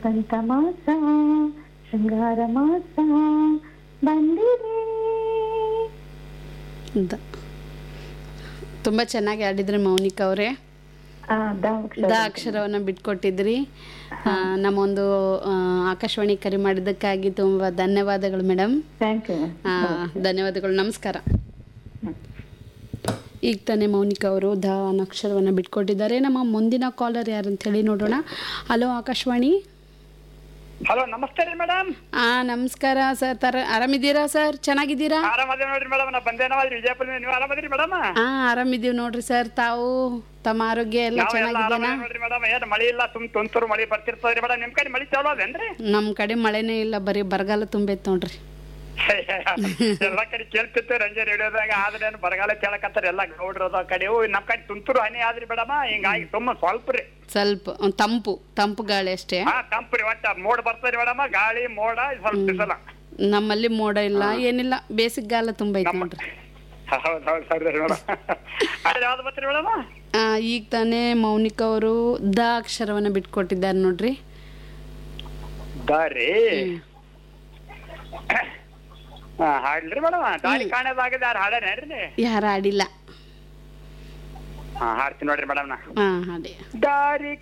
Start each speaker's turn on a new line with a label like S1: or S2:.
S1: ವಸಂತ ಮಾಸ ಶೃಂಗಾರ ಮಾಸ ಬಂದಿದೆ
S2: ಅಂತ ತುಂಬ ಚೆನ್ನಾಗಿ ಆಡಿದ್ರಿ ಮೌನಿಕಾ ಅವರೇ
S1: ಆ, ದ ಅಕ್ಷರ.
S2: ದ ಅಕ್ಷರವನ್ನು ಬಿಟ್ಕೊಟ್ಟಿದ್ರಿ ಆ, ನಮ್ಮೊಂದು ಆ, ಆಕಾಶವಾಣಿ ಕರೆ ಮಾಡಿದ್ದಕ್ಕಾಗಿ ತುಂಬ ಧನ್ಯವಾದಗಳು ಮೇಡಮ್
S1: ಥ್ಯಾಂಕ್ ಯು
S2: ಧನ್ಯವಾದಗಳು ನಮಸ್ಕಾರ ಈಗ ತಾನೇ ಮೌನಿಕಾ ಅವರು ದ ಅಕ್ಷರವನ್ನು ಬಿಟ್ಕೊಟ್ಟಿದ್ದಾರೆ ನಮ್ಮ ಮುಂದಿನ ಕಾಲರ್ ಯಾರು ಅಂತ ಹೇಳಿ ನೋಡೋಣ ಹಲೋ ಆಕಾಶವಾಣಿ
S3: ಹಲೋ ನಮಸ್ತೆ ರೀ ಮೇಡಮ್
S2: ಆ ನಮಸ್ಕಾರ ಸರ್ ತರ ಆರಾಮಿದ್ದೀರಾ ಸರ್ ಚೆನ್ನಾಗಿದ್ದೀರಾ
S3: ಆರಾಮದೇವ್ ನೋಡ್ರಿ ಮೇಡಮ್ ನಾ ಬಂದೇನವಲ್ರಿ ವಿಜಯಪುರ ನೀವು ಆರಾಮದಿರಿ ಮೇಡಮ್
S2: ಹಾ ಆರಾಮಿದ್ದೀವಿ ನೋಡ್ರಿ ಸರ್ ತಾವು ತಮ್ಮ ಆರೋಗ್ಯ ಎಲ್ಲ
S3: ನಾವೆಲ್ಲ
S2: ಚೆನ್ನಾಗಿದೆನಾ
S3: ಆರಾಮ ನೋಡ್ರಿ ಮೇಡಮ್ ಏನ್ ಮಳಿ ಇಲ್ಲ ತುಮ್ ತುಂತುರು ಮಳಿ ಬರ್ತಿರ್ತದ್ರಿ ಮೇಡಮ್ ನಿಮ್ ಕಡೆ ಮಳಿ ಚಾಲು ಅದೇನ್ರಿ
S2: ನಮ್ಮ ಕಡೆ ಮಳೆನೇ ಇಲ್ಲ ಬರೀ ಬರಗಾಲ ತುಂಬೈತೆ ನೋಡ್ರಿ
S3: ಎಲ್ಲ ಕಡೆ ಕೇಳ್ತಿತ್ತು ರಂಜೆ ರೇಡಿಯೋದಾಗ ಆದ್ರೆ ಏನ್ ಬರಗಾಲ ಕೇಳಕತ್ತಾರ ಎಲ್ಲ ಗೌಡ್ರದ ಕಡೆ ಓ ನಮ್ ಕಡೆ ತುಂತುರು ಹನಿ ಆದ್ರಿ ಮೇಡಮ್ ಹಿಂಗಾಗಿ ತುಂಬ ಸ್ವಲ್ಪ ರೀ
S2: ಸ್ವಲ್ಪ ಒಂದ್ ತಂಪು ತಂಪು ಗಾಳಿ ಅಷ್ಟೇ
S3: ಹಾ ತಂಪು ರೀ ಒಟ್ಟ ಮೋಡ ಬರ್ತದ್ರಿ ಮೇಡಮ್ ಗಾಳಿ ಮೋಡ ಸ್ವಲ್ಪ ಬಿಸಲ
S2: ನಮ್ಮಲ್ಲಿ ಮೋಡ ಇಲ್ಲ ಏನಿಲ್ಲ ಬೇಸಿಗೆಗಾಲ ತುಂಬೈತೆ
S3: ನಮ್ಮ
S2: ನೋಡ್ರಿ
S3: ಹೌದ್ ಹೌದ್ ಸರಿ ಮೇಡಮ್ ಅದೇ ಯಾವ್ದು ಬರ್ತೀರಿ ಮೇಡಮ್
S2: ಆ, ಈಗ ತಾನೇ ಮೌನಿಕಾ ಅವರು ದ ಅಕ್ಷರವನ್ನ ಬಿಟ್ಕೊಟ್ಟಿದ್ದಾರೆ ನೋಡ್ರಿ
S3: ದಾರಿ ಹಾ ಹಾಡ್ಲಿ ಮೇಡಮ್ ದಾರಿ ಕಾಣೋದಾಗಿದೆ ಯಾರು ಹಾಡೇನೇನ್ರಿ
S2: ಯಾರು ಆಡಿಲ್ಲ
S3: ಹಾ ಹಾಡ್ತೀನಿ ನೋಡ್ರಿ ಮೇಡಮ್ ನಾ
S2: ಹಾ ಹಾಡಿ
S3: ದಾರಿ